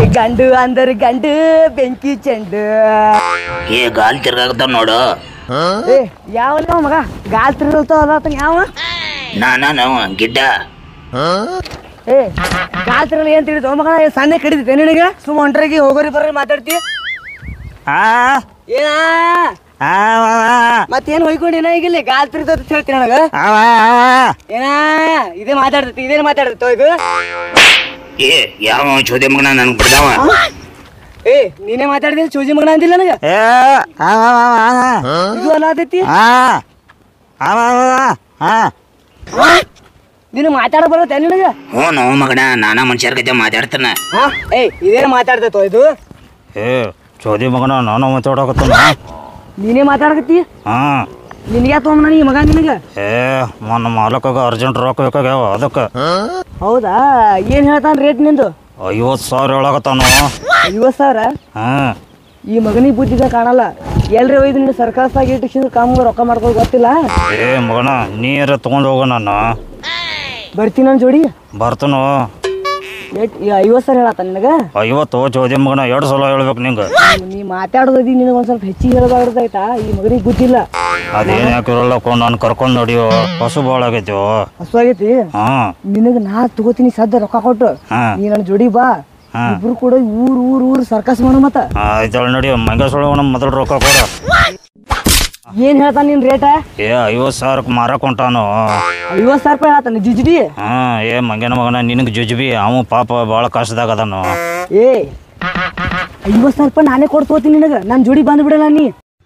ಗಂಡು ಅಂದರ್ ಗಂಡು ಬೆಂಕಿ ಚೆಂಡು ಏ ಗಾಲ್ ತಿರ್ಗಾಕತ್ತಾವ ನೋಡು ಏ ಯಾವಲ್ಲ ಮಗ ಗಾಲ್ ತಿರುಗಲ್ತಾವ ಯಾವ ನಾನ ನಾವು ಗಿಡ್ಡ ಏ ಗಾಲ್ ತಿರುಗಲ್ ಏನ್ ತಿಳಿದ ಮಗ ಏನ್ ಸಣ್ಣ ಕಡಿದಿದ್ದೆ ನಿನಗೆ ಸುಮ್ಮ ಹೊಂಟ್ರಿಗೆ ಹೋಗೋರಿ ಬರ್ರಿ ಮಾತಾಡ್ತಿ ಆ ಏನ ಆ ಮತ್ತೇನ್ ಹೊಯ್ಕೊಂಡಿನ ಈಗ ಇಲ್ಲಿ ಗಾಲ್ ತಿರುಗ್ತ ಅಂತ ಹೇಳ್ತೀನಿ ನನಗ ಅವ ಏನ ಇದೇ ಮಾತಾಡ್ತೈತಿ ಇದೇನ್ ಮಾತಾಡ್ತೈತೋ ಇದು ಏ ಯಾವ ಚೋದೆ ಮಗನ ನನ್ಗೆ ಬಿಡ್ದಾವ ಏ ನೀನೇ ಮಾತಾಡಿದಿಲ್ಲ ಚೂಜಿ ಮಗನ ಅಂದಿಲ್ಲ ನನಗ ಏ ಅವ ಇದು ಅಲ್ಲ ಆತೈತಿ ಆ ಅವ ಆ ನೀನು ಮಾತಾಡ ಬರುತ್ತೆ ನಿನಗ ಹ್ಞೂ ನಾವು ಮಗನ ನಾನಾ ಮನುಷ್ಯರ ಕತೆ ಮಾತಾಡ್ತಾನ ಹಾ ಏ ಇದೇನ್ ಮಾತಾಡ್ತೈತೋ ಇದು ಏ ಚೋದಿ ಮಗನ ನಾನು ಮಾತಾಡಕತ್ತಾನ ನೀನೇ ಮಾತಾಡಕತ್ತಿ ಹಾ ನಿನಗೆ ತೊಗೊಂಬ ಈ ಮಗ ನಿನಗ ಏ ಮೊನ್ನ ಮಾಲಕಾಗ ಅರ್ಜೆಂಟ್ ರೊಕ್ಕ ಬೇಕಾಗ್ಯಾವ ಅದಕ್ಕೆ ಹೌದಾ ಏನ್ ಹೇಳ್ತಾನ ರೇಟ್ ನಿಂದು ಐವತ್ತು ಸಾವಿರ ಹೇಳಕತ್ತಾನು ಐವತ್ ಸಾವಿರ ಹ್ಮ್ ಈ ಮಗನಿಗೆ ಬುದ್ಧಿದ ಕಾಣಲ್ಲ ಎಲ್ರಿ ಒಯ್ದು ನಿನ್ನ ಸರ್ಕಾರದಾಗ ಇಟ್ಟು ಕಾಮ ರೊಕ್ಕ ಮಾಡ್ಕೋ ಗೊತ್ತಿಲ್ಲ ಏ ಮಗನ ನೀರ ತಗೊಂಡು ಹೋಗ ನಾನು ಬರ್ತೀನಿ ನನ್ನ ಜೋಡಿ ಬರ್ತನು ಎಟ್ ಐವತ್ ಸಾವಿರ ಹೇಳತ್ತ ನಿನಗ ಐವತ್ತು ಚೋದಿ ಮಗನ ಎರಡು ಸಲ ಹೇಳ್ಬೇಕು ನಿಂಗೆ ನೀ ಮಾತಾಡೋದಿ ನಿನಗೆ ಒಂದ್ ಸ್ವಲ್ಪ ಹೆಚ್ಚಿಗೆ ಹೇಳಬಾರ್ದಾಯ್ತಾ ಈ ಮಗನಿಗೆ ಬುದ್ಧಿಲ್ಲ ಅದೇನು ಯಾಕಿರಲ್ಲಕ್ಕ ನಾನು ಕರ್ಕೊಂಡು ನೋಡಿಯೋ ಹಸು ಭಾಳ ಆಗೈತಿ ಹಸು ಆಗೈತಿ ಹಾಂ ನಿನಗ ನಾ ತಗೋತೀನಿ ಸದ್ದ ರೊಕ್ಕ ಕೊಟ್ಟು ಹಾಂ ನೀ ನನ್ನ ಜೋಡಿ ಬಾ ಇಬ್ರು ಕೂಡ ಊರ್ ಊರ್ ಊರ್ ಸರ್ಕಸ್ ಮಾಡು ಮತ್ತ ಆಯ್ತಾಳ ನಡಿ ಮಂಗ ಸೊಳಗ ಮೊದಲು ರೊಕ್ಕ ಕೊಡ ಏನ್ ಹೇಳ್ತಾನ ನಿನ್ ರೇಟ ಏ ಐವತ್ತು ಸಾವಿರಕ್ಕೆ ಮಾರಕ್ ಹೊಂಟಾನು ಐವತ್ ಸಾವಿರ ರೂಪಾಯಿ ಹೇಳತ್ತಾನ ಜಿಜ್ಡಿ ಹಾಂ ಏ ಮಂಗನ ಮಗನ ನಿನಗೆ ಜುಜ್ಬಿ ಅವ ಪಾಪ ಭಾಳ ಕಷ್ಟದಾಗ ಅದಾನು ಏ ಐವತ್ ಸಾವಿರ ರೂಪಾಯಿ ನಾನೇ ಕೊಡ್ತೋತೀನಿ ನಿನಗ ನನ್ ಜೋಡಿ ಬಂದ್ ಬಿಡಲ್ಲ ನೀ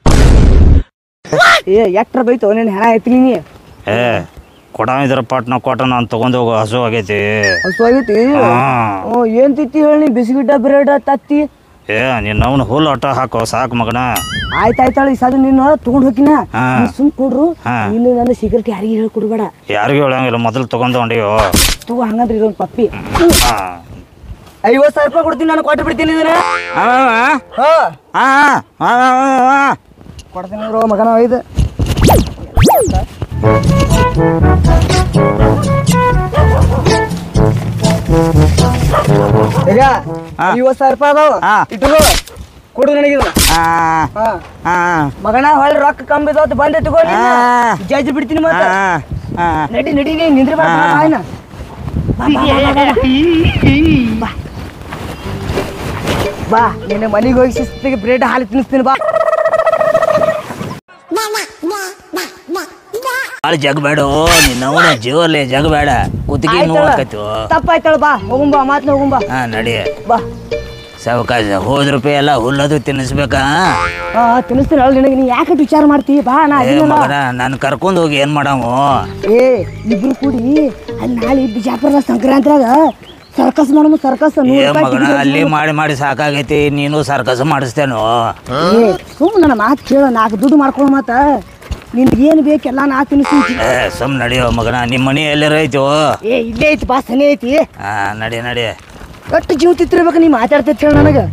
ಏ ಎಟ್ರ ಬೈತು ನೀನ್ ಹೆಣ ಎತ್ಲಿ ನೀ ಏ ಕೊಡ ಇದ್ರ ಪಾಟ್ನ ಕೊಟ್ಟ ನಾನು ತಗೊಂಡು ಹೋಗೋ ಹಸು ಆಗೈತಿ ಹಸು ಆಗೈತಿ ಹಾಂ ಹ್ಞೂ ಏನ್ ತಿತ್ತಿ ಹೇಳಿ ಬಿಸ್ಕಿಟ ಬ್ರೆಡ್ ತತ್ತಿ ಏ ನಿನ್ನ ಅವನು ಹುಲ್ಲು ಅಟ್ಟ ಹಾಕೋ ಸಾಕು ಮಗನ ಆಯ್ತಾಯ್ತಾಳ ಈ ಸದ ನೀನು ತಗೊಂಡ್ ಹೋಗಿನ ಹಾ. ಸುಮ್ ಕೊಡ್ರು ಹಾ. ನೀನು ನನ್ನ ಸಿಗರೇಟ್ ಯಾರಿಗೆ ಹೇಳ್ಕೊಡ್ಬೇಡ ಯಾರಿಗೂ ಹೇಳಂಗಿಲ್ಲ ಮೊದಲು ತಗೊಂಡು ಹೊಂಡಿಯೋ ತಗೋ ಹಂಗಂದ್ರೆ ಇದೊಂದು ಪಪ್ಪಿ ಹಾಂ ಐವತ್ ಸಾವಿರ ರೂಪಾಯಿ ಕೊಡ್ತೀನಿ ನಾನು ಕೊಟ್ಟು ಬಿಡ್ತೀನಿ ಇದನ್ನ ಹಾ ಕೊಡ್ತೀನಿ ನೋಡು ಮಗನ ಇದು ಈಗ ಐವತ್ ಸಾವಿರ ರೂಪಾಯಿ ಅದಾವ ಹಾ. ಇಟ್ಟು ಕೊಡು ನನಗೆ ಇದನ್ನ. ಹಾ ಮಗನ ಹೊಳ್ಳಿ ರೊಕ್ಕ ಕಮ್ಮಿ ಇದಾವತ್ತು ಬಂದೆ ತಗೋ ನೀನು. ಹಾ. ಜಡ್ಜ್ ಬಿಡ್ತೀನಿ ಮತ್ತೆ ನಡಿ ನಡಿ ನೀ ನಿಂದ್ರಿ ಬಾ ಬಾ, ಬಾಯ್ನ. ಬಾ, ಬಾ, ಬಾ, ಬಾ, ಬಾ. ಬಾ ಬಾ ನಿನ್ನ ಮನೆಗೆ ಹೋಗಿ ಶಿಸ್ತಿಗೆ ಬ್ರೆಡ್ ಹಾಲು ತಿನ್ನಿಸ್ತೀನಿ ಬಾ ಭಾಳ ಜಗ ಬೇಡ ನಿನ್ನ ಅವನ ಜೀವಲ್ಲೇ ಜಗ ಬೇಡ ಕುತ್ತಿಗೆ ನೋವಾಕತ್ತು ತಪ್ಪಾಯ್ತಳ ಬಾ ಹೋಗುಂಬಾ ಮಾತ್ನ ಹೋಗುಂಬಾ ಹಾ ನಡಿ ಬಾ ಸಾವಕಾಶ ಹೋದ ರೂಪಾಯಿ ಎಲ್ಲ ಹುಲ್ಲದು ತಿನ್ನಿಸ್ಬೇಕಾ ಹಾ ತಿನ್ನಿಸ್ತೀನಿ ಹೇಳಿ ನಿನಗೆ ನೀ ಯಾಕೆ ವಿಚಾರ ಮಾಡ್ತಿ ಬಾ ನಾ ಏ ಅದೀನಲ್ಲ ಮಗನ ನಾನು ಕರ್ಕೊಂಡು ಹೋಗಿ ಏನ್ ಮಾಡಾವು ಏ ಇಬ್ರು ಕೂಡಿ ಅಲ್ಲಿ ನಾಳೆ ಬಿಜಾಪುರದ ಸಂಕ್ರಾಂತಿಯಾಗ ಸರ್ಕಸ್ ಮಾಡಮ್ಮ ಸರ್ಕಸ್ ಏ ನೂರು ರೂಪಾಯಿ ಮಗನ ticket ಅಲ್ಲಿ ಮಾಡಿ ಮಾಡಿ ಸಾಕಾಗೈತಿ ನೀನು ಸರ್ಕಸ್ ಮಾಡಿಸ್ತೇನು ಏ ಸುಮ್ ನನ್ನ ಮಾತು ಕೇಳು ನಾಲ್ಕು ದುಡ್ಡು ಮಾಡ್ಕೊಳ್ಳೋ ಮಾತ ನಿನ್ಗೆ ಏನು ಬೇಕೆಲ್ಲ ನಾ ತಿನ್ನಿಸ್ತೀನಿ ಏ ಸುಮ್ ನಡಿಯೋ ಮಗನ ನಿಮ್ಮ ಮನೆ ಎಲ್ಲರ ಐತೋ ಏ ಇಲ್ಲೇ ಐತಿ ಬಾ ಸನಿ ಐತಿ ಹಾ ನಡಿ ನಡಿ ಒಟ್ಟು ಜೀವ ತಿತ್ತಿರ್ಬೇಕು ನೀ ಮಾತಾಡ್ತೈತಿ ಹೇಳು ನನಗೆ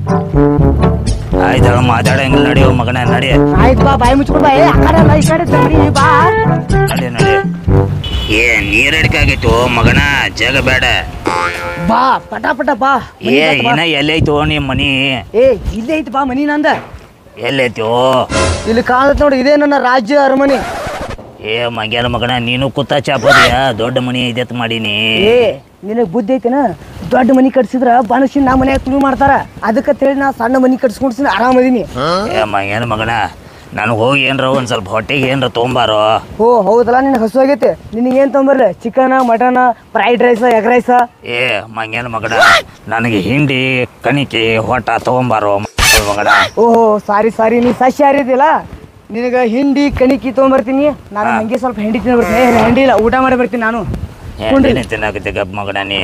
ಆಯ್ತಳ ಮಾತಾಡಂಗಿಲ್ಲ ನಡಿಯೋ ಮಗನ ನಡಿ ಆಯ್ತು ಬಾ ಬಾಯಿ ಮುಚ್ಕೊಂಡು ಬಾ ಏ ಆ ಕಡೆ ಅಲ್ಲ ಈ ಕಡೆ ತಡಿ ಬಾ ನಡಿ ನಡಿ ಏ ನೀರ್ ಆಗೈತು ಮಗನ ಜಗ ಬೇಡ ಬಾ ಪಟ ಪಟ ಬಾ ಏ ಇನ್ನ ಎಲ್ಲೈತೋ ನಿಮ್ಮ ಮನಿ ಏ ಇಲ್ಲೇ ಐತಿ ಬಾ ಮನಿ ನಂದ ಎಲ್ಲೈತೋ ಇಲ್ಲಿ ಕಾಣತ್ ನೋಡಿ ಇದೇ ನನ್ನ ರಾಜ್ಯ ಅರಮನೆ ಏ ಮಂಗ್ಯಾನ ಮಗನ ನೀನು ಕುತ್ತ ಚಾಪದಿಯ ದೊಡ್ಡ ಮನಿ ಐದತ್ ಮಾಡೀನಿ ಏ ನಿನಗ್ ಬುದ್ಧಿ ಐತೆನ ದೊಡ್ಡ ಮನಿ ಕಟ್ಸಿದ್ರ ಬನಸಿನ ನಾ ಮನ್ಯಾಗ ತುಳು ಮಾಡ್ತಾರ ಅದಕ್ಕೆ ಹೇಳಿ ನಾ ಸಣ್ಣ ಮನಿ ಕಟ್ಸ್ಕೊಂಡ್ಸಿನ ಆರಾಮದೀನಿ ಏ ಮಂಗ್ಯಾನ ಮಗನ ನಾನು ಹೋಗಿ ಏನ್ರ ಒಂದ್ ಸ್ವಲ್ಪ ಹೊಟ್ಟೆಗೆ ಏನ್ರ ತೊಗೊಂಬಾರೋ ಓ ಹೌದಲ್ಲ ನಿನಗೆ ಹಸು ಆಗೈತೆ ನಿನಗೆ ಏನ್ ತೊಂಬರ್ಲಿ chicken mutton fried rice egg rice ಏ ಮಂಗ್ಯಾನ ಮಗನ ನನಗೆ ಹಿಂಡಿ ಕಣಿಕೆ ಹೊಟ್ಟ ತೊಗೊಂಬಾರೋ ಮಗನ ಓಹೋ ಸಾರಿ ಸಾರಿ ನೀ ಸಸ್ಯಾಹಾರಿ ಇದೆಯಲ್ಲ ನಿನಗ ಹಿಂಡಿ ಕಣಿಕಿ ತೊಗೊಂಬರ್ತೀನಿ ನಾನು ಹಂಗೆ ಸ್ವಲ್ಪ ಹಿಂಡಿ ತಿಂದು ಬರ್ತೀನಿ ಏ, ಹಿಂಡಿ ಇಲ್ಲ ಊಟ ಮಾಡಿ ಬರ್ತೀನಿ ನಾನು ಏನ್ ತಿನ್ನಾಕತ್ತೆ ಗಪ್ ಮಗನ ನೀ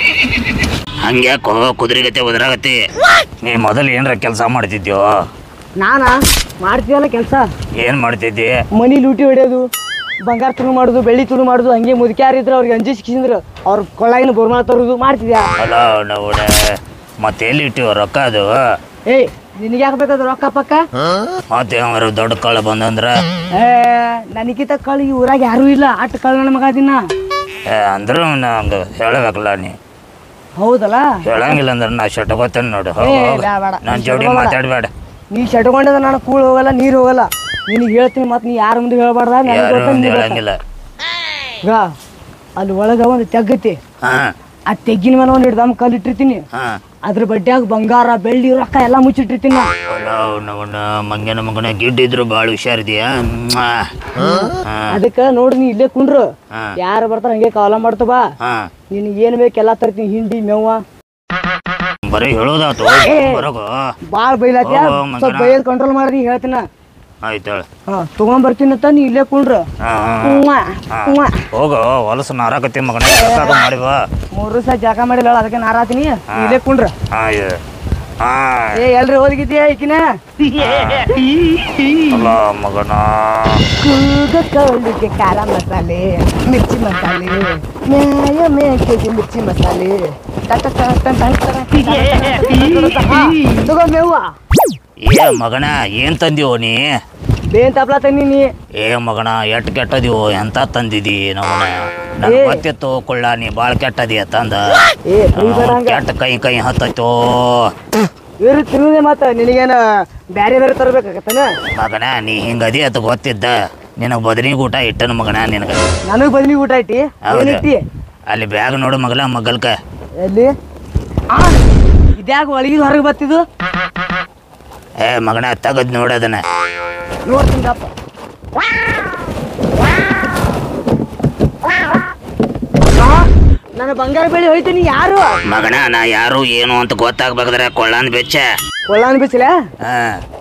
ಹಂಗ್ಯಾಕೋ ಕುದುರೆಗತ್ತೆ ಉದ್ರಾಗತ್ತೆ ನೀ ಮೊದಲು ಏನ್ರ ಕೆಲಸ ಮಾಡ್ತಿದ್ಯೋ ನಾನಾ ಮಾಡ್ತೀವಲ್ಲ ಕೆಲಸ ಏನ್ ಮಾಡ್ತಿದ್ದಿ ಮನಿ ಲೂಟಿ ಹೊಡೆಯೋದು ಬಂಗಾರ ತುಳು ಮಾಡೋದು ಬೆಳ್ಳಿ ತುಳು ಮಾಡೋದು ಹಂಗೆ ಮುದುಕ್ಯಾರಿದ್ರು ಅವ್ರಿಗೆ ಅಂಜಿ ಸಿಕ್ಕಿಸಿದ್ರು ಅವ್ರ ಕೊಳ್ಳಾಗಿನ ಬೋರ್ಮಾಳ ತರೋದು ಮಾಡ್ತಿದ್ಯಾ ಅಲ್ಲ ನೋಡ ಮತ್ತೆ ಎಲ್ಲಿ ಇಟ್ಟಿವ ರೊಕ್ಕ ಅದು ಏಯ್ ನಿನಗೆ ಯಾಕೆ ಬೇಕಾದ ರೊಕ್ಕ ಪಕ್ಕ ಮತ್ತೆ ಅವ್ರ ದೊಡ್ಡ ಕಳ್ಳ ಬಂದಂದ್ರ ಏ ನನಗಿಂತ ಕಳು ಈ ಊರಾಗ ಯಾರೂ ಇಲ್ಲ ಅಟ್ ಕಳು ನನ್ನ ಮಗ ದಿನ ಏ, ಅಂದ್ರೂ ನಂಗೆ ಹೇಳಬೇಕಲ್ಲ ನೀ ಹೌದಲ್ಲ ಹೇಳಂಗಿಲ್ಲ ಅಂದ್ರೆ ನಾ ಶಟ್ಕೋತೇನೆ ನೋಡು ಏ, ಬ್ಯಾ, ಬೇಡ. ನಾನು ನೀ ಜೋಡಿ ಶಟ್ಕೋಬೇಡ. ಮಾತಾಡಬೇಡ ನೀ ಶಟ್ಕೊಂಡದ ನಾನು ಕೂಳ್ ಹೋಗಲ್ಲ ನೀರು ಹೋಗಲ್ಲ ನಿನಗೆ ಹೇಳ್ತೀನಿ ಮತ್ತೆ ನೀ ಯಾರ ಮುಂದೆ ಹೇಳ್ಬಾರ್ದ ನನಗೆ ಯಾರು ಗೊತ್ತ ಒಂದು ನಿನಗೆ ಗೊತ್ತ. ಹೇಳಂಗಿಲ್ಲ ಈಗ ಅಲ್ಲಿ ಒಳಗ ಒಂದು ತೆಗ್ಗೈತಿ ಹಾ ಆ ತೆಗ್ಗಿನ ಮೇಲೆ ಒಂದು ಹಿಡ್ದಮ್ ಕಲ್ಲು ಇಟ್ಟಿರ್ತೀನಿ ಹಾ ಅದ್ರ ಬಡ್ಡ್ಯಾಗ ಬಂಗಾರ ಬೆಳ್ಳಿ ರೊಕ್ಕ ಎಲ್ಲ ಮುಚ್ಚಿಟ್ಟಿರ್ತೀನಿ ನಾ. ಅವನವನ ಮಂಗನ ಮಗನ ಗಿಡ್ಡಿದ್ರು ಭಾಳ ಹುಷಾರಿದೆಯಾ ಅದಕ್ಕೆ ನೋಡ್ರಿ ನೀ ಇಲ್ಲೇ ಕುಂಡ್ರು ಹಾ. ಯಾರು ಬರ್ತಾರ ಹಂಗೆ ಕಾಲ ಮಾಡ್ತ ಬಾ ಹಾ ನಿನಗೆ ಏನು ಬೇಕು ಎಲ್ಲ ತರ್ತೀನಿ ಹಿಂಡಿ ಮೇವ ಬರೀ ಹೇಳೋದಾತು ಬರೋಗೋ ಭಾಳ ಬೈಲಾತ್ಯಾ ಓ, ಮಗನ. ಸ್ವಲ್ಪ ಬೈಯೋದು ಕಂಟ್ರೋಲ್ ಮಾಡ್ರಿ ಹೇಳ್ತೀನ ಆಯ್ತು ಹೇಳು ಹಾ ತಗೊಂಬರ್ತೀನಿ ಅಂತ ನೀ ಇಲ್ಲೇ ಕುಂಡ್ರು ಹಾ ಹಾ ಉವ್ವಾ, ಉವ್ವಾ. ಹೋಗೋ ಹೊಲಸು ನಾರಾಕತ್ತಿ ಮಗನ ಕೆಲಸ ಮಾಡಿ ಬಾ ಮೂರು ದಿವಸ ಜಾಗ ಮಾಡಿಲ್ಲ ಅದಕ್ಕೆ ನಾರಾತೀನಿ ನೀ ಇಲ್ಲೇ ಕುಂಡ್ರ ಹಾ ಇದು ಹಾ ಏ ಎಲ್ರಿ ಹೋಗಿದ್ಯಾ ಈಕಿನ ಅಲ್ಲ ಮಗನ ಕೂಗ ಕೌಲಿಗೆ ಖಾರ ಮಸಾಲೆ ಮಿರ್ಚಿ ಮಸಾಲೆ ನ್ಯಾಯ ಮೇಕೆಗೆ ಮಿರ್ಚಿ ಮಸಾಲೆ ಟಟ ಟಟ ಟಟ ಟಟ ಟಟ. ಹಾ, ತಗೋ ಮೇವ್ವ ಏ ಮಗನ ಏನ್ ತಂದಿವೋ ನೀ ಬೇನ್ ತಪ್ಲ ತನ್ನಿ ನೀ ಏ ಮಗನ ಎಟ್ ಕೆಟ್ಟದಿವೋ ಎಂತ ತಂದಿದಿ ನಮ್ಮನ ನನಗೆ ಗೊತ್ತಿತ್ತು ಕೊಳ್ಳ ನೀ ಭಾಳ ಕೆಟ್ಟದಿ ತಂದ ಏ ಬೈಬೇಡ ಹಂಗ ಕೆಟ್ಟ ಕೈ ಕೈ ಹತ್ತೈತೋ ಇವ್ರು ತಿನ್ನುದೇ ಮತ್ತ ನಿನಗೇನ ಬ್ಯಾರೆ ಬೇರೆ ತರ್ಬೇಕಾಗತ್ತನ ಮಗನ ನೀ ಹಿಂಗದಿ ಅದು ಗೊತ್ತಿದ್ದ ನಿನಗೆ ಬದನಿ ಊಟ ಇಟ್ಟನ ಮಗನ ನಿನಗೆ ನನಗ್ ಬದ್ನಿ ಊಟ ಐತಿ ಹೌದು ಏನಿಟ್ಟಿ ಅಲ್ಲಿ ಬ್ಯಾಗ್ ನೋಡು ಮಗಲ ಮಗಲ್ಕ ಎಲ್ಲಿ ಆ ಇದ್ಯಾಗ ಒಳಗಿದ ಹೊರಗೆ ಬತ್ತಿದ್ದು ಏ ಮಗನ ತೆಗದ್ ನೋಡದನ ನೋಡ್ತೀನಿ ಕಪ್ಪ ನನ್ನ ಬಂಗಾರ ಬೆಳಿ ಹೋಯ್ತೀನಿ ಯಾರು ಮಗನ ನಾ ಯಾರು ಏನು ಅಂತ ಗೊತ್ತಾಗ್ಬೇಕಾದ್ರೆ ಕೊಳ್ಳಂದ್ ಬೆಚ್ಚ ಕೊಳ್ಳಾನ್ ಬಿಸಿಲ ಹಾ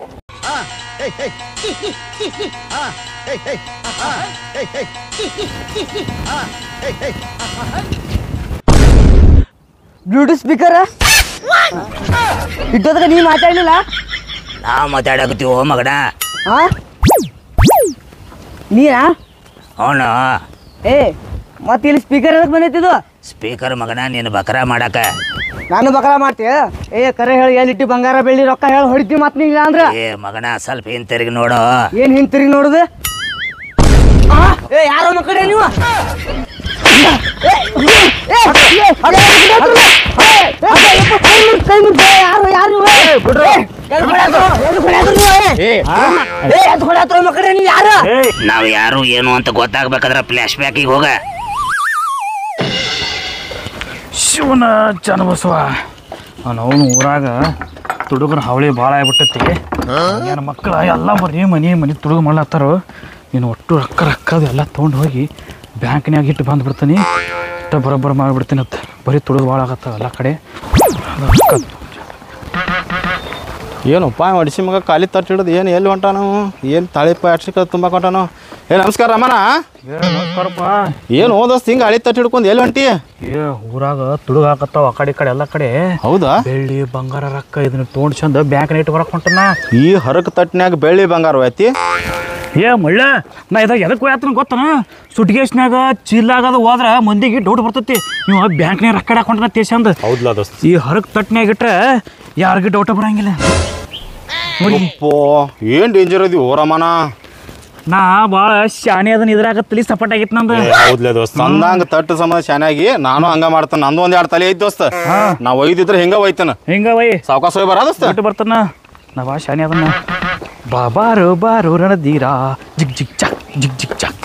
ಬ್ಲೂಟೂತ್ ಸ್ಪೀಕರ್ ಇಟ್ಟೋದಾಗ ನೀ ಮಾತಾಡ್ಲಿಲ್ಲ ನಾ ಮಾತಾಡಕತ್ತೀವೋ ಮಗನ ಹಾ ನೀನಾ ಅವನು ಏ ಮತ್ತೆ ಇಲ್ಲಿ ಸ್ಪೀಕರ್ ಎದಕ್ ಬಂದೈತಿದು ಸ್ಪೀಕರ್ ಮಗನ ನೀನು ಬಕರ ಮಾಡಕ ನಾನು ಬಕರ ಮಾಡ್ತೀಯ ಏ ಕರೆ ಹೇಳಿ ಎಲ್ಲಿಟ್ಟಿ ಬಂಗಾರ ಬೆಳ್ಳಿ ರೊಕ್ಕ ಹೇಳಿ ಹೊಡಿತೀವಿ ಮತ್ತೆ ನೀ ಇಲ್ಲ ಅಂದ್ರ ಏ ಮಗನ ಸ್ವಲ್ಪ ಹಿಂದ್ ತಿರುಗಿ ನೋಡು ಏನ್ ಹಿಂಗ್ ತಿರುಗಿ ನೋಡುದು ಆ, ಏ ಯಾರೋ ಮಕ್ಕಳೇ ನೀವು ಏ, ಏ, ಏ, ಏ, ಅದೇ, ಏ, ಏ, ಯಪ್ಪ, ಕೈ ಮುರ್ದ್, ಕೈ ಮುರ್ದ್, ಏ, ಯಾರು ಯಾರು ನೀವು? ಏ, ಎದ್ದ್ ಹೊಡ್ಯಾತ್ರು, ಎದ್ದ್ ಹೊಡ್ಯಾತ್ರು ನೀವು, ಏ? ಏ, ಎದ್ದ್ ಹೊಡ್ಯಾತ್ರು ಮಕ್ಕಳೇ ನೀವು ಯಾರು ನಾವ್ ಯಾರು ಏನು ಅಂತ ಗೊತ್ತಾಗ್ಬೇಕಾದ್ರೆ ಫ್ಲಾಶ್ ಬ್ಯಾಕಿಗೆ ಹೋಗ ಶಿವನ ಚನ್ನಬಸವ ಅವನು ಊರಾಗ ತುಡುಗನ ಹಾವಳಿ ಭಾಳ ಆಗ್ಬಿಟ್ಟೈತಿ ನನ್ನ ಮಕ್ಕಳ ಎಲ್ಲ ಬರೀ ಮನೆ ಮನೆ ತುಡುಗು ಮಾಡ್ಲತ್ತಾರು ನೀನು ಒಟ್ಟು ರೊಕ್ಕ ರೊಕ್ಕ ಅದು ಎಲ್ಲ ತೊಗೊಂಡು ಹೋಗಿ ಬ್ಯಾಂಕ್ನ್ಯಾಗ ಇಟ್ಟು ಬಂದ್ಬಿಡ್ತೀನಿ ಇಷ್ಟ ಬರೋಬ್ಬರ ಮಾಡಿಬಿಡ್ತೀನಿ ಅಂತ ಬರೀ ತುಡುಗು ಭಾಳ ಆಗತ್ತಾವ ಎಲ್ಲ ಕಡೆ ಅದು ರೊಕ್ಕ ಏನಪ್ಪ ಅಡಿಸಿ ಮಗ ಖಾಲಿ ತಟ್ಟು ಹಿಡಿದು ಏನು ಎಲ್ಲಿ ಹೊಂಟಾನು ಏನು ತಾಳಿಪ್ಪ ಅಡ್ಸಿಕ ತುಂಬ ಹೊಂಟಾನು ಏ ನಮಸ್ಕಾರ ರಮಣ ಏ ನಮಸ್ಕಾರಪ್ಪ ಏನು ಓದೋಸ್ತ ಹಿಂಗೆ ಹಳಿ ತಟ್ಟು ಹಿಡ್ಕೊಂಡು ಎಲ್ಲಿ ಹೊಂಟಿ ಏ ಊರಾಗ ತುಡುಗು ಹಾಕತ್ತಾವ ಆ ಕಡೆ ಈ ಕಡೆ ಎಲ್ಲ ಕಡೆ ಹೌದಾ ಬೆಳ್ಳಿ ಬಂಗಾರ ರೊಕ್ಕ ಇದನ್ನ ತೊಗೊಂಡು ಚಂದ ಬ್ಯಾಂಕ್ನ ಇಟ್ಟು ಬರಕ್ಕೆ ಹೊಂಟನ ಈ ಹರಕ ತಟ್ಟಿನ್ಯಾಗ ಬೆಳ್ಳಿ ಬಂಗಾರ ಐತಿ ಏ ಮಳ್ಳ ನಾ ಇದಾಗ ಎದಕ್ಕೆ ಹೋಯ್ತನ ಗೊತ್ತನ ಸುಟ್ಗೇಶ್ನ್ಯಾಗ ಚೀಲಾಗದ ಹೋದ್ರ ಮಂದಿಗೆ ಡೌಟ್ ಬರ್ತೈತಿ ನೀವು ಬ್ಯಾಂಕ್ನ್ಯಾಗ ರೊಕ್ಕ ಹಾಕೊಂಡ್ರ ತೇಸಂದ ಹೌದ್ಲಾ ದೋಸ್ತ ಈ ಹೊರಗೆ ತಟ್ನ್ಯಾಗ ಇಟ್ರೆ ಯಾರಿಗೆ ಡೌಟ ಬರಂಗಿಲ್ಲ ಅಪ್ಪೋ ಏನು ಡೇಂಜರ್ ಅದಿ ಓ ರಮಣ ನಾ ಭಾಳ ಶಾಣೆ ಅದನ್ನ ಇದ್ರಾಗ ತಲಿ ಸಪೋರ್ಟ್ ಆಗಿತ್ತು ನಂದು ಹೌದ್ಲೇ ದೋಸ್ತ ಅಂದಂಗ ತಟ್ಟು ಸಂಬಂಧ ಶಾನಾಗಿ ನಾನು ಹಂಗ ಮಾಡ್ತಾನೆ ನಂದು ಒಂದ್ ಎರಡು ತಲೆ ಐತಿ ದೋಸ್ತ ನಾ ಒಯ್ದಿದ್ರೆ ಹಿಂಗ ಒಯ್ತಾನ ಹಿಂಗ ವೈ ಸಾವಕಾಶ ಹೋಗಿ ಬರ ದೋಸ್ತ ಬಿಟ್ಟು ಬರ್ತಾನ ನಾ ಭಾಳ ಶಾಣೆ ಅದನ್ನ ಬಾ ಬಾರು ಬಾರು ರಣದೀರಾ ಜಿಗ್ ಜಿಗ್ ಚಾಕ್ ಜಿಗ್ ಜಿಗ್ ಚಾಕ್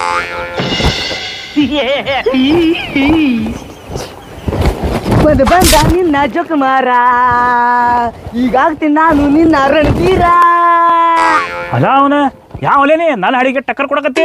ಬಂದ ಬಂದ ನಿನ್ನ ಜೋಕುಮಾರ ಈಗಾಗ್ತೀನಿ ನಾನು ನಿನ್ನ ರಣಧೀರ ಅಲ್ಲ ಅವನ ಯಾವಲೇನಿ ನನ್ನ ಅಡಿಗೆ ಟಕ್ಕರ್ ಕೊಡಕತ್ತಿ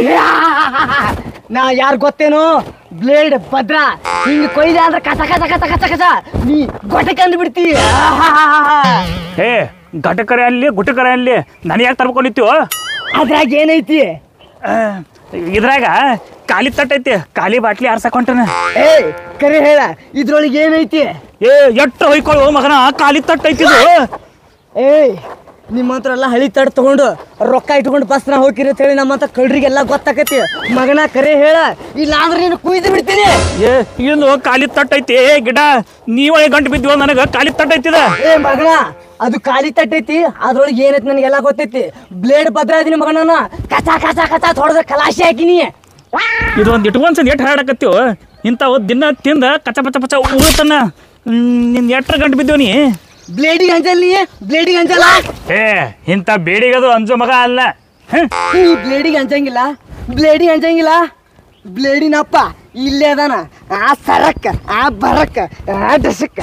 ನಾ ಯಾರು ಗೊತ್ತೇನು ಬ್ಲೇಡ್ ಭದ್ರ ಹಿಂಗೆ ಕೊಯ್ದ ಅಂದ್ರೆ ಕಸ ಕಸ ಕಸ ಕಸ ಕಸ ನೀ ಗೊಟ್ಟೆ ಕಂಡು ಬಿಡ್ತಿ ಏ ಘಟಕರೆ ಅಲ್ಲಿ ಗುಟಕರೆ ಅಲ್ಲಿ ನನಗೆ ಯಾಕೆ ತರ್ಕೊಂಡಿತ್ತು ಅದ್ರಾಗ ಏನೈತಿ ಇದ್ರಾಗ ಖಾಲಿ ತಟ್ಟೈತಿ ಖಾಲಿ ಬಾಟ್ಲಿ ಆರ್ಸಕ್ ಹೊಂಟನ ಏ ಕರೆ ಹೇಳ ಇದ್ರೊಳಗೆ ಏನೈತಿ ಏ ಎಟ್ಟು ಹೊಯ್ಕೊಳ್ಳು ಮಗನ ಖಾಲಿ ತಟ್ಟೈತಿ ಇದು ಏಯ್ ನಿಮ್ಮ ಹತ್ರ ಎಲ್ಲ ಹಳಿ ತಡ್ ತಗೊಂಡು ರೊಕ್ಕ ಇಟ್ಕೊಂಡು ಬಸ್ ನಾ ಹೋಗಿರಿ ಅಂತ ಹೇಳಿ ನಮ್ಮಂತ ಕಳ್ರಿಗೆಲ್ಲ ಗೊತ್ತಾಕತಿ ಮಗನ ಕರೆ ಹೇಳ ಇಲ್ಲ ಅಂದ್ರೆ ನೀನು ಕುಯ್ದು ಬಿಡ್ತೀನಿ ಏ ಇನ್ನು ಖಾಲಿ ತಟ್ಟೈತಿ ಏ ಗಿಡ ನೀವಳೆ ಗಂಟು ಬಿದ್ದಿವ ನನಗೆ ಖಾಲಿ ತಟ್ಟೈತಿದ ಏ ಮಗನ ಅದು ಖಾಲಿ ತಟ್ಟೈತಿ ಅದ್ರೊಳಗೆ ಏನೈತಿ ನನಗೆಲ್ಲ ಗೊತ್ತೈತಿ ಬ್ಲೇಡ್ ಭದ್ರ ಇದೀನಿ ಮಗನ ಕಚ ಕಚ ಕಚ ಹೊಡೆದ ಕಲಾಶಿ ಹಾಕಿನಿ ಇದು ಒಂದು ಇಟ್ಕೊಂಡ್ ಸಲ ಎಷ್ಟು ಹಾಡಕತ್ತೀವ ಇಂಥವು ದಿನ ತಿಂದ ಕಚ ಪಚ ಪಚ ಉಗುಳ್ತಾನ ನಿನ್ ಎಟ್ರ ಗಂಟು ಬಿದ್ದೇವ್ ನೀ ಬ್ಲೇಡಿಗೆ ಅಂಜಲ್ ನೀ ಬ್ಲೇಡಿಗೆ ಅಂಜಲ್ಲ ಏ ಇಂಥ ಬೇಡಿಗದು ಅಂಜು ಮಗ ಅಲ್ಲ ಹ್ಮ್. ನೀ ಬ್ಲೇಡಿಗೆ ಅಂಜಂಗಿಲ್ಲ ಬ್ಲೇಡಿಗೆ ಅಂಜಂಗಿಲ್ಲ ಬ್ಲೇಡಿನಪ್ಪ ಇಲ್ಲೇ ಅದಾನ ಆ ಸರಕ್ಕ ಆ ಬರಕ್ಕ ಆ ಡಸಕ್ಕ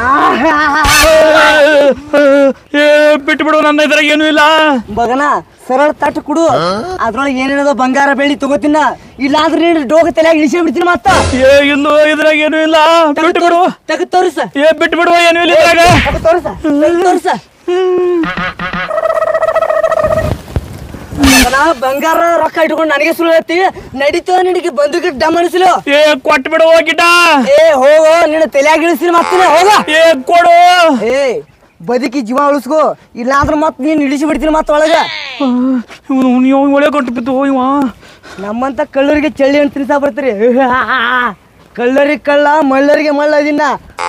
ಏ ಬಿಟ್ಟು ಬಿಡು ನನ್ನ ಇದ್ರಾಗ ಏನೂ ಇಲ್ಲ ಮಗನ ಸರಳ ತಟ್ಟು ಕುಡು ಅದ್ರೊಳಗೆ ಏನೇನದೋ ಬಂಗಾರ ಬೆಳ್ಳಿ ತಗೋತಿನ ಇಲ್ಲಾಂದ್ರೆ ನೀನು ಡೋಗ ತಲೆಯಾಗ ಇಳಿಸಿ ಬಿಡ್ತೀನಿ ಮತ್ತ ಏ ಇಲ್ಲೂ ಇದ್ರಾಗ ಏನೂ ಇಲ್ಲ ಬಿಟ್ಟು ಬಿಡು ತಗ ತೋರಿಸ ಏ ಬಿಟ್ಟು ಬಿಡು ಏನೂ ಇಲ್ಲ ಇದ್ರಾಗ ತಗ ತೋರಿಸ ತಗ ತೋರಿಸ ಮಗನ ಬಂಗಾರ ರೊಕ್ಕ ಇಟ್ಕೊಂಡು ನನಗೆ ಸುಳ್ಳು ಹೇಳ್ತಿ ನಡೀತದ ನಿನಗೆ ಬಂದೂಕ ಡಮ್ ಅನಿಸ್ಲು ಏ ಕೊಟ್ಟು ಬಿಡು ಗಿಟ ಏ ಹೋಗೋ ನಿನ್ನ ತಲೆಯಾಗ ಇಳಿಸ್ತೀನಿ ಮತ್ತೆ ಹೋಗ ಏ ಕೊಡು ಏ ಬದುಕಿ ಜೀವ ಉಳಿಸ್ಕೋ ಇಲ್ಲಾಂದ್ರೆ ಮತ್ತೆ ನೀನು ಇಳಿಸಿ ಬಿಡ್ತೀನಿ ಮತ್ತೆ ಒಳಗ ಇವನು ನೀವು ಒಳ್ಳೆ ಕೊಟ್ಟು ಬಿದ್ದು ಇವ ನಮ್ಮಂತ ಕಳ್ಳರಿಗೆ ಚಳ್ಳಿ ಅಂತ ತಿನ್ಸಾ ಬರ್ತೀರಿ ಕಳ್ಳರಿಗೆ ಕಳ್ಳ ಮಳ್ಳರಿಗೆ ಮಳ್ಳ ದಿನ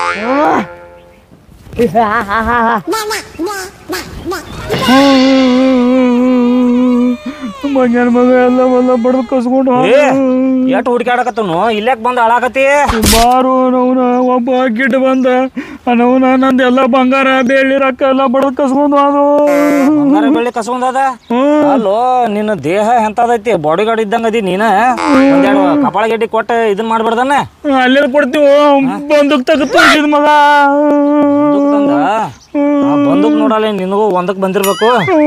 ಮಂಗ್ಯಾನ ಮಗ ಎಲ್ಲ ಎಲ್ಲ ಬಡ್ದು ಕಸ್ಕೊಂಡು ಏ ಎಷ್ಟು ಹುಡುಕಾಡಕತ್ತನು ಇಲ್ಯಾಕ್ ಬಂದು ಹಾಳಾಕತಿ ಬಾರು ನವನ ಒಬ್ಬ ಗಿಡ್ ಬಂದ ನವನ ನಂದು ಎಲ್ಲ ಬಂಗಾರ ಬೆಳ್ಳಿ ರೊಕ್ಕ ಎಲ್ಲ ಬಡ್ದು ಕಸ್ಕೊಂಡು ಅದು ಬಂಗಾರ ಬೆಳ್ಳಿ ಕಸ್ಕೊಂಡದ ಅಲ್ಲೋ ನಿನ್ನ ದೇಹ ಎಂತದೈತಿ ಬಾಡಿ ಗಾರ್ಡ್ ಇದ್ದಂಗ ಅದಿ ನೀನ ಒಂದೆರಡು ಕಪಾಳ ಗೆಡ್ಡಿ ಕೊಟ್ಟು ಇದನ್ ಮಾಡ್ಬಿಡ್ದನ್ನ ಅಲ್ಲೇ ಕೊಡ್ತೀವಿ ಬಂದೂಕ್ ತೆಗೆದು ತೋರಿಸಿದ ಮಗ ಬಂದ ಬಂದೂಕ್ ನೋಡಲ್ಲ ನಿನಗೂ ಒಂದಕ್ ಬಂದಿರ್ಬೇಕು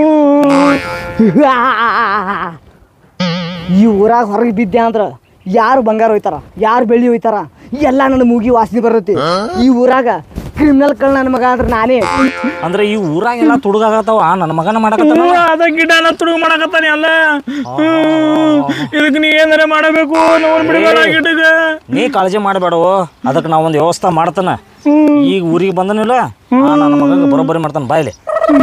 ಈ ಊರಾಗ ಹೊರಗೆ ಬಿದ್ದೆ ಅಂದ್ರ ಯಾರು ಬಂಗಾರ ಹೋಯ್ತಾರ ಯಾರು ಬೆಳ್ಳಿ ಹೋಯ್ತಾರ ಎಲ್ಲ ನನ್ನ ಮೂಗಿ ವಾಸನೆ ಬರ್ತೈತಿ ಈ ಊರಾಗ ಕ್ರಿಮಿನಲ್ ಕಳ್ಳ ನನ್ನ ಮಗ ಅಂದ್ರೆ ನಾನೇ ಅಂದ್ರೆ ಈ ಊರಾಗೆಲ್ಲ ತುಡುಗಾಗತ್ತಾವ ನನ್ನ ಮಗನ ಮಾಡಕತ್ತಾನ ಅದ ಗಿಡ ಎಲ್ಲ ತುಡುಗು ಮಾಡಕತ್ತಾನೆ ಅಲ್ಲ ಇದಕ್ಕೆ ನೀ ಏನಾರ ಮಾಡಬೇಕು ನೋಡ್ ಬಿಡಬೇಡ ಗಿಡಗೆ ನೀ ಕಾಳಜಿ ಮಾಡಬೇಡವು ಅದಕ್ಕೆ ನಾ ಒಂದು ವ್ಯವಸ್ಥೆ ಮಾಡ್ತಾನ ಈಗ ಊರಿಗೆ ಬಂದನಿಲ್ಲ ಆ ನನ್ನ ಮಗಗೆ ಬರೋಬ್ಬರಿ ಮಾಡ್ತಾನೆ ಬಾಯ್ಲಿ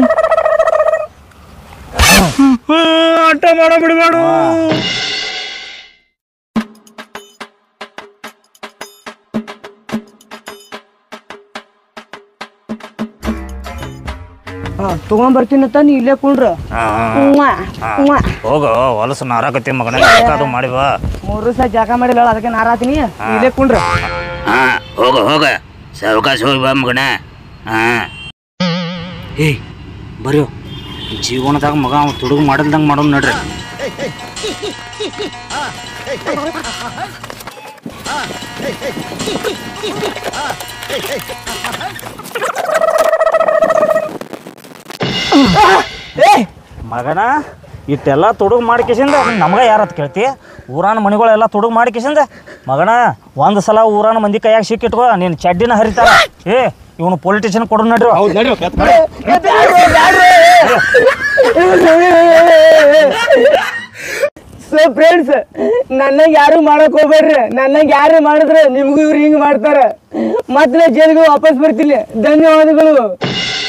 ಆಟ ಮಾಡ ಬಿಡಬೇಡ ಹಾ ತಗೊಂಬರ್ತೀನಂತ ನೀ ಇಲ್ಲೇ ಕುಂಡ್ರ ಉವ್ವ, ಉವ್ವ. ಹೋಗು ಹೊಲಸು ನಾರಾಕತ್ತಿ ಮಗನ ಅದು ಮಾಡಿ ಬಾ ಮೂರು ದಿವಸ ಜಾಗ ಮಾಡಿಲ್ಲ ಅದಕ್ಕೆ ನಾರಾತೀನಿ ಇಲ್ಲೇ ಕುಂಡ್ರ ಹಾ ಹೋಗ ಹೋಗ ಸಾವಕಾಶ ಹೋಗಿ ಬಾ ಮಗನ ಹಾ ಏಯ್ ಬರ್ಯೋ ಜೀವನದಾಗ ಮಗ ಅವ ತುಡುಗು ಮಾಡಲ್ದಂಗೆ ಮಾಡೋದು ನಡ್ರಿ ಮಗನ ಇಟ್ಟೆಲ್ಲ ತುಡುಗು ಮಾಡಿ ಕಿಸಿಂದ ನಮಗೆ ಯಾರತ್ ಕೇಳ್ತಿ ಊರಾನ ಮನಿಗಳೆಲ್ಲ ತುಡುಗು ಮಾಡಿ ಕಿಸಿಂದ ಮಗನ ಒಂದು ಸಲ ಊರಾನ ಮಂದಿ ಕೈಯಾಗ ಸಿಕ್ಕಿಟ್ಕೋ ನೀನು ಚಡ್ಡಿನ ಹರಿತಾರ ಏ ಇವನು ಪೊಲಿಟಿಷಿಯನ್ ಕೊಡು ನಡ್ರಿ ಸೊ ಫ್ರೆಂಡ್ಸ್ ನನ್ನ ಯಾರು ಮಾಡಕ್ ಹೋಗ್ಬೇಡ್ರಿ ನನ್ನ ಯಾರು ಮಾಡಿದ್ರೆ ನಿಮಗೂ ಇವ್ರು ಹಿಂಗ್ ಮಾಡ್ತಾರ ಮತ್ತೆ ನಾ ಜೈಲಿಗೆ ವಾಪಸ್ ಬರ್ತೀನಿ ಧನ್ಯವಾದಗಳು